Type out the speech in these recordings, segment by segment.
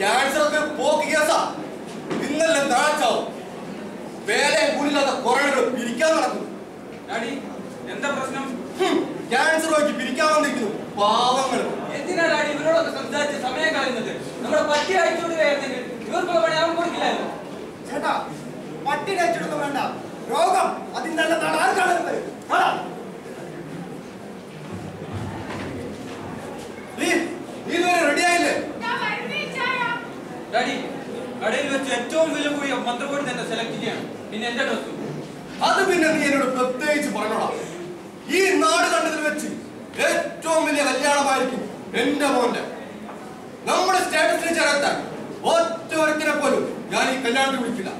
Cancer ഒക്കെ പോക്ക് കേസാ നിങ്ങളെ താഴ്ചാവും വേലയും കൂടില്ലാത്ത കുറേകൾ പിരിക്കാൻ നടക്കും ഡാഡി എന്താ പ്രശ്നം ഹും, ക്യാൻസർ ആയിട്ട് പിരിക്കാൻ വന്നിരിക്കുന്നു പാവങ്ങൾ എന്തിനാ ഡാഡി ഇവരോടൊക്കെ സംസാരിച്ച് സമയം കളയുന്നത് നമ്മുടെ പറ്റി അയച്ചു കൊടുക്കുകയായിരുന്നെങ്കിൽ ഇവർക്കുള്ള പണി അവൻ കൊടുക്കില്ലായിരുന്നു ചേട്ടാ പട്ടി കഴിച്ചിട്ടൊന്നും വേണ്ട രോഗം അതിന്റെ നല്ല ആർക്കാണ് നീ നീ ഇതുവരെ റെഡി ആയില്ലേ ഞാൻ വരുന്നേ ചായ ഡാഡി കടയിൽ വെച്ച് ഏറ്റവും വില കൂടിയ മന്ത്രകോടി തന്നെ സെലക്ട് ചെയ്യണം പിന്നെ എന്റെ ഡ്രസ്സും അത് പിന്നെ നീ എന്നോട് പ്രത്യേകിച്ച് പറഞ്ഞോടാ ഈ നാട് കണ്ടതിൽ വെച്ച് ഏറ്റവും വലിയ കല്യാണമായിരിക്കും എന്റെ മോന്റെ നമ്മുടെ സ്റ്റാറ്റസിൽ ചേർത്താൻ ഒറ്റ ഒരുത്തിനെ പോലും ഞാൻ ഈ കല്യാണത്തിൽ വിളിക്കില്ല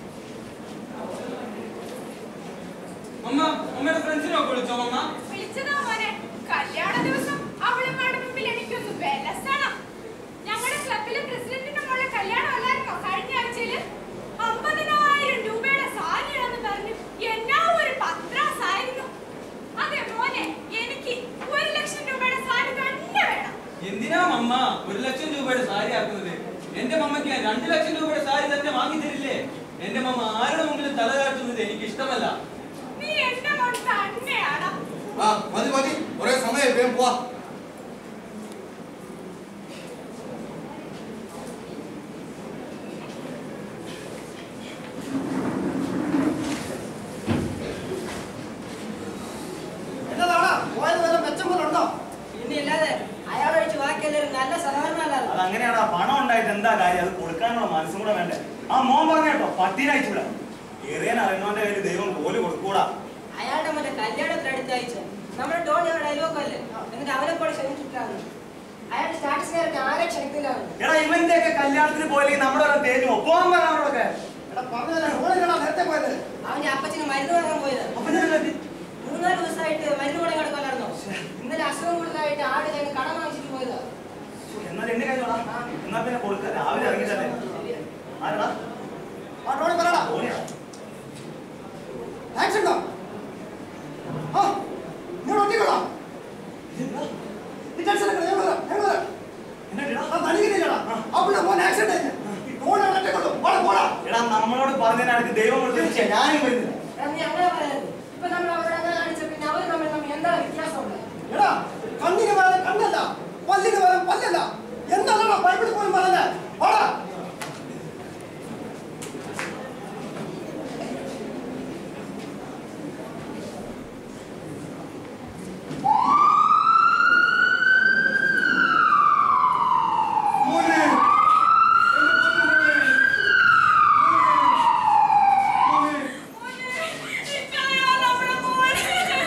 അമ്മ അമ്മയുടെ ഫ്രണ്ട്സിനൊക്കെ വിളിച്ചോ അമ്മ വിളിച്ചതാ മോനെ കല്യാണ ദിവസം അവളുമാരുടെ മുമ്പിൽ എനിക്കൊന്ന് വിലസണം ഞങ്ങളുടെ ക്ലബിലെ പ്രസിഡന്റിന്റെ മോളെ കല്യാണം അല്ലായിരുന്നോ കഴിഞ്ഞ ആഴ്ചയില് അമ്പതിനായിരം രൂപയുടെ സാരിയാണെന്ന് പറഞ്ഞു എന്നാ ഒരു പത്രാസ് ആയിരുന്നു അതെ മോനെ എനിക്ക് ഒരു ലക്ഷം രൂപയുടെ സാരി തന്നെ വേണം എന്തിനാ മമ്മ ഒരു ലക്ഷം രൂപയുടെ സാരി ആക്കുന്നത് എന്റെ മമ്മയ്ക്ക് ഞാൻ രണ്ട് ലക്ഷം രൂപയുടെ സാരി തന്നെ വാങ്ങി തരില്ലേ എന്റെ മമ്മ ആരുടെ മുമ്പിൽ തല താഴ്ത്തുന്നത് എനിക്ക് ഇഷ്ടമല്ല നീ എന്റെ മോൻ തന്നെയാണ് ആ മതി മതി ഒരേ സമയം വേഗം പോവാ എന്നതാണ് പോയത് വല്ല മെച്ചം പോലെ ഉണ്ടോ പിന്നെ ഇല്ലാതെ അയാളൊഴിച്ച് ബാക്കിയെല്ലാവരും നല്ല സഹകരണം അല്ലാതെ അത് അങ്ങനെയാണ് ആ പണം ഉണ്ടായിട്ട് എന്താ കാര്യം അത് കൊടുക്കാനുള്ള മനസ്സും കൂടെ വേണ്ടേ ആ മോൻ പറഞ്ഞ കേട്ടോ പട്ടീനെ അയച്ചുവിടാ ഏറിയാൻ അറിയുന്നവന്റെ കയ്യിൽ ദൈവം കോല് കൊടുക്കൂടാ അയാളുടെ മറ്റേ കല്യാണത്തിന് അടുത്ത് അയച്ചു നമ്മുടെ ടോണി അവിടെ അയൽവക്കം അല്ലേ എന്നിട്ട് അവനെ കൂടെ ക്ഷണിച്ചിട്ടാണ് അയാളുടെ സ്റ്റാറ്റസിനെ ആരെ ക്ഷണിക്കില്ല അവൻ. എടാ ഇവന്റെ ഒക്കെ കല്യാണത്തിന് പോയില്ലെങ്കിൽ നമ്മുടെ ഒരു തേഞ്ഞു ഒപ്പം അവരോടൊക്കെ എടാ പറഞ്ഞതല്ലേ ഓളിക്കടാ നേരത്തെ പോയത് അവന്റെ അപ്പച്ചന് മരുന്ന് വാങ്ങാൻ പോയത് അപ്പൊ ഞാൻ കരുതി, മൂന്നാല് ദിവസമായിട്ട് മരുന്ന് കൂടെ കിടക്കലായിരുന്നോ ഇന്നലെ അസുഖം കൂടുതലായിട്ട് ആട് കഴിഞ്ഞ് കടം വാങ്ങിച്ചിട്ട് പോയതാ "ശ്ശോ, എന്നാൽ എന്നെ കഴിഞ്ഞോടാ എന്നാ പിന്നെ കൊടുക്ക രാവിലെ ഇറങ്ങിട്ടല്ലേ ആരടാ ആ ടോണി പറയടാ ഓനെയാ ആക്ഷൻ ഉണ്ടോ ആ നിങ്ങൾ ഒറ്റയ്ക്കോളാം നീ ടെൻഷൻ എടുക്കണ്ട, ഞാൻ വരാം ഞാൻ വരാം എന്നാ ആ തനിക്കില്ലടാ അവിടെ മോൻ ആക്സിഡന്റ് ആയി ടോണി ഒറ്റയ്ക്കൊള്ളൂ പോടാ പോടാ എടാ നമ്മളോട് പറഞ്ഞതിനകത്ത് ദൈവം കൊടുത്തു ഞാനും വരുന്നില്ല എടാ, നീ അങ്ങനെ പറയരുത് ഇപ്പൊ നമ്മൾ അവരോട് അങ്ങനെ കാണിച്ച പിന്നെ അവർ തമ്മിൽ തമ്മിൽ എന്താണ് വ്യത്യാസമുള്ളത് എടാ കണ്ണിന് പകരം കണ്ണല്ല പല്ലിന് പകരം പല്ലല്ല എന്താണോ ബൈബിളിൽ പോലും പറഞ്ഞത് പോടാ മോനെ എന്റെ പൊന്നു മോനെ. മോനെ. ഇക്കായ നമ്മുടെ മോനെ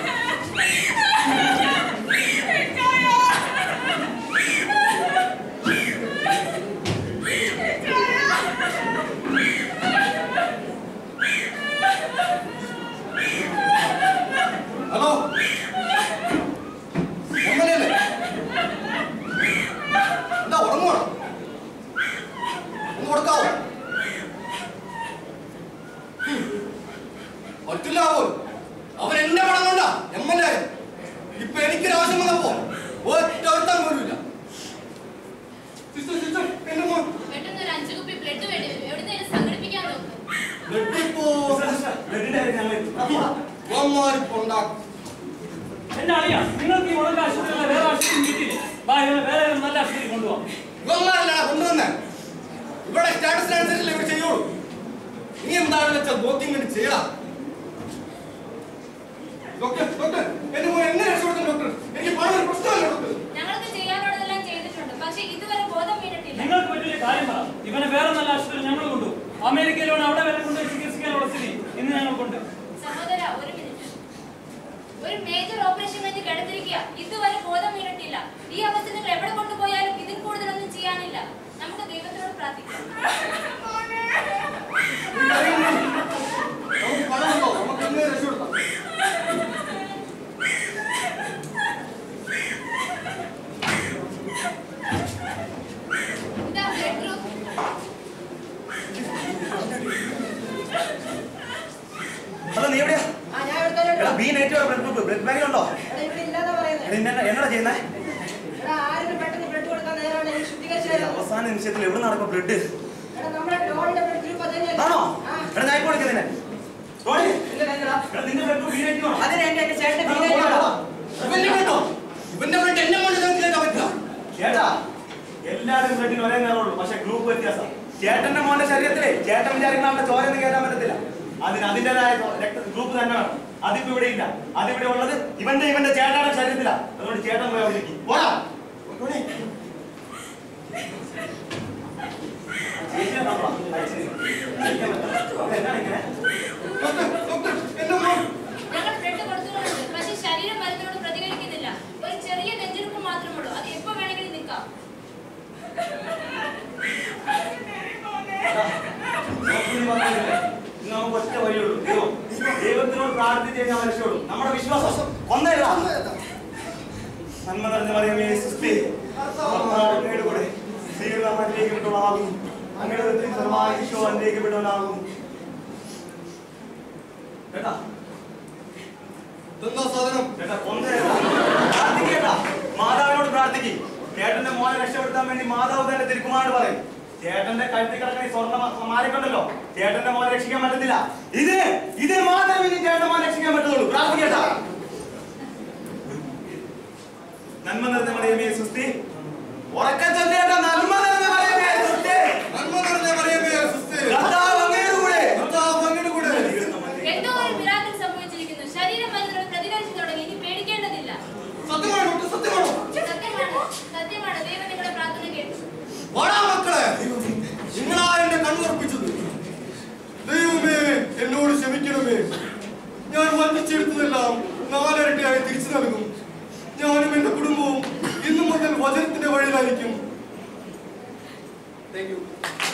ഇക്കായ ഹലോ എമ്മലല്ലേ എന്താ ഉറങ്ങുവാണോ ഒന്ന് കൊടുക്കാവോ ഹും. പറ്റില്ല പോലും അവൻ എന്നെ പണം കൊണ്ടാ എം എൽ എ ഇപ്പൊ എനിക്കൊരു ആവശ്യം വന്നപ്പോ ഒറ്റ ഒരുത്താൻ പോലും ഇല്ല സിസ്റ്റർ സിസ്റ്റർ എന്റെ മോൻ പെട്ടെന്ന് ഒരു അഞ്ചു കുപ്പി ബ്ലഡ് വേണ്ടി വരും എവിടുന്നേലും സംഘടിപ്പിക്കാൻ നോക്ക് ബ്ലഡിപ്പോ ബ്ലഡിന്റെ കാര്യം ഞങ്ങൾ ഇവന്മാരിപ്പുണ്ടാക്കും എന്നെ അറിയാം നിങ്ങൾക്ക് ഈ മുളക് ആശുപത്രിയിലെ വേറെ ആശുപത്രി കിട്ടിയില്ലേ വാ ഇവനെ വേറെ ഏതെങ്കിലും നല്ല ആശുപത്രി കൊണ്ടുപോകാം ഇവന്മാരല്ലടാ കൊണ്ടുവന്നെ ഇവിടെ സ്റ്റാറ്റസിനനുസരിച്ചല്ലേ ഇവർ ചെയ്യുള്ളൂ നീ എന്താണെന്ന് വെച്ചാൽ നോക്കി ഇങ്ങനെ ചെയ്യടാ ഡോക്ടർ ഡോക്ടർ എന്റെ മോൻ എങ്ങനെ രക്ഷപ്പെടുത്തും ഡോക്ടർ എനിക്ക് പണം ഒരു പ്രശ്നമല്ല ഡോക്ടർ ഞങ്ങൾക്ക് ചെയ്യാനുള്ളതെല്ലാം ചെയ്തിട്ടുണ്ട് പക്ഷെ ഇതുവരെ ബോധം വീണിട്ടില്ല നിങ്ങൾക്ക് പറ്റിയ കാര്യം പറ ഇവനെ വേറെ നല്ല ആശുപത്രി ഞങ്ങൾ കൊണ്ടുപോകും അമേരിക്കയിലാണ് അവിടെ വരെ കൊണ്ടുപോയി ചികിത്സിക്കാനുള്ള സ്ഥിതി ഇന്ന് ഞങ്ങൾക്കുണ്ട് സഹോദര ഒരു മിനിറ്റ് ഒരു മേജർ ഓപ്പറേഷൻ കഴിഞ്ഞ് കിടന്നിരിക്കുക ഇതുവരെ ബോധം വീണിട്ടില്ല ഈ അവസ്ഥ നിങ്ങൾ എവിടെ കൊണ്ടുപോയാലും ഇതിൽ കൂടുതലൊന്നും ചെയ്യാനില്ല നമുക്ക് ദൈവത്തോട് പ്രാർത്ഥിക്കാം നമുക്ക് പണമുണ്ടോ നമുക്ക് എങ്ങനെ രക്ഷപ്പെടുത്താം ഇതാ ബ്ലഡ് ഗ്രൂപ്പ് ഹലോ നീ എവിടെയാ ആ ഞാൻ ഇവിടെ തന്നെ എടാ ഉണ്ട്. B negative blood group blood bank ഉണ്ടോ എടാ, ഇവിടെ ഇല്ലാതെ പറയുന്നത് എടാ, ഇന്നെ- എന്നടാ ചെയ്യുന്നേ എടാ ആരും പെട്ടെന്ന് ബ്ലഡ് കൊടുക്കാൻ നേരമാണ് എനിക്ക് ശുദ്ധീകരിച്ചു തരാം അവസാന അവസാന നിമിഷത്തിൽ എവിടെ നടക്കും ബ്ലഡ് എടാ നമ്മുടെ ടോണിന്റെ ഗ്രൂപ്പ് അതന്നെയല്ലേ ആണോ ആ. എടാ ഞാൻ ഇപ്പോൾ വിളിക്കുന്നതിനെ റോണി ഇല്ല, ഇല്ലടാ. എടാ നിന്റെ ബ്ലഡ് വീഴായിരിക്കണോ അതിന് എന്റെ എന്റെ ചേട്ടന്റെ വീടായിട്ടാണോ ഇവന്റെ കേട്ടോ ഇവന്റെ ബ്ലഡ് എന്നെ കൊണ്ട് നിങ്ങൾക്ക് കേൾക്കാൻ പറ്റില്ല ചേട്ടാ എല്ലാവരും ബ്ലഡിന് ഒരേ നിറമുള്ളൂ പക്ഷെ ഗ്രൂപ്പ് വ്യത്യാസം ചേട്ടന്റെ മോന്റെ ശരീരത്തിലെ ചേട്ടൻ വിചാരിക്കുന്ന അവന്റെ ചോരന്ന് കയറാൻ പറ്റത്തില്ല അതിന് അതിന്റേതായ രക്ത ഗ്രൂപ്പ് തന്നെ വേണം അതിപ്പോ ഇവിടെ ഇല്ല അതിവിടെ ഉള്ളത് ഇവന്റെ ഇവന്റെ ചേട്ടന്റെ ശരീരത്തിലാ അതുകൊണ്ട് ചേട്ടൻ പോയി അവിടെ ഇരിക്കും. പോടാ റോണി. ചേച്ചിയെ നോക്കാം. അയച്ചിരി. എന്താണ് ഇങ്ങനെ? ഡോക്ടർ ഡോക്ടർ എന്റെ മോൻ ഞങ്ങൾ ബ്ലഡ് കൊടുത്തുകൊണ്ടുണ്ട് പക്ഷേ ശരീരം മരുന്നിനോട് പ്രതികരിക്കുന്നില്ല ഒരു ചെറിയ നെഞ്ചിരിപ്പ് മാത്രമേ ഉള്ളൂ അത് എപ്പോ വേണമെങ്കിലും നിൽക്കാം നോക്കി പറഞ്ഞില്ലേ? ഇന്ന് നമുക്ക് ഒറ്റ വഴിയുള്ളൂ ദൈവം ദൈവത്തിനോട് പ്രാർത്ഥിച്ച് കഴിഞ്ഞാൽ രക്ഷയുള്ളൂ നമ്മുടെ വിശ്വാസം ഒന്നല്ല നന്മ നിറഞ്ഞ മറിയമേ സൃഷ്ടി അങ്ങയുടെ കൂടെ ദൈവം അനുഗ്രഹിക്കപ്പെട്ടവളാകും അങ്ങയുടെ ഉദരത്തിൽ ഫലമായി ഈശോ അനുഗ്രഹിക്കപ്പെട്ടവനാകും കേട്ടാ ഇതെന്താ സാധനം ചേട്ടാ കൊന്നേടാ. പ്രാർത്ഥിക്കേട്ടാ. മാതാവിനോട് പ്രാർത്ഥിക്കും ചേട്ടന്റെ മോനെ രക്ഷപ്പെടുത്താൻ വേണ്ടി മാതാവ് തന്നെ തിരുക്കുമാരോട് പറയും ചേട്ടന്റെ കഴുത്തിൽ കിടക്കുന്ന ഈ സ്വർണ്ണ മ- മാലക്കൊണ്ടല്ലോ ചേട്ടന്റെ മോനെ രക്ഷിക്കാൻ പറ്റത്തില്ല ഇത് ഇത് മാത്രമേ ഇനി ചേട്ടന്റെ മോനെ രക്ഷിക്കാൻ പറ്റുള്ളൂ പ്രാർത്ഥിക്കേട്ടാ നന്മ നിറഞ്ഞ മറിയമേ സുസ്തി ഉറക്കം ചൊല്ലേട്ടാ നന്മ നിറഞ്ഞ മറിയമേ സുസ്തി നന്മ നിറഞ്ഞ മറിയമേ സുസ്ഥിര കർത്താവ് അങ്ങയുടെ കൂടെ കർത്താവ് അങ്ങയുടെ കൂടെ എന്തോ ഒരു മിറാക്കിൾ സംഭവിച്ചിരിക്കുന്നു ശരീരം മരുന്നിനോട് പ്രതികരിച്ചു തുടങ്ങി ഇനി പേടിക്കേണ്ടതില്ല സത്യമാണോ ഡോക്ടർ സത്യമാണോ സത്യമാണ് സത്യമാണ് ദൈവം നിങ്ങളുടെ പ്രാർത്ഥന കേട്ടു വാടാ മക്കളെ നിങ്ങളാ എന്റെ കണ്ണുറപ്പിച്ചത് ദൈവമേ എന്നോട് ക്ഷമിക്കണമേ ഞാൻ വഞ്ചിച്ചെടുത്തതെല്ലാം നാലരട്ടിയായി തിരിച്ചു നൽകും ഞാനും എന്റെ കുടുംബവും ഇന്നു മുതൽ വചനത്തിന്റെ വഴിയിലായിരിക്കും താങ്ക് യു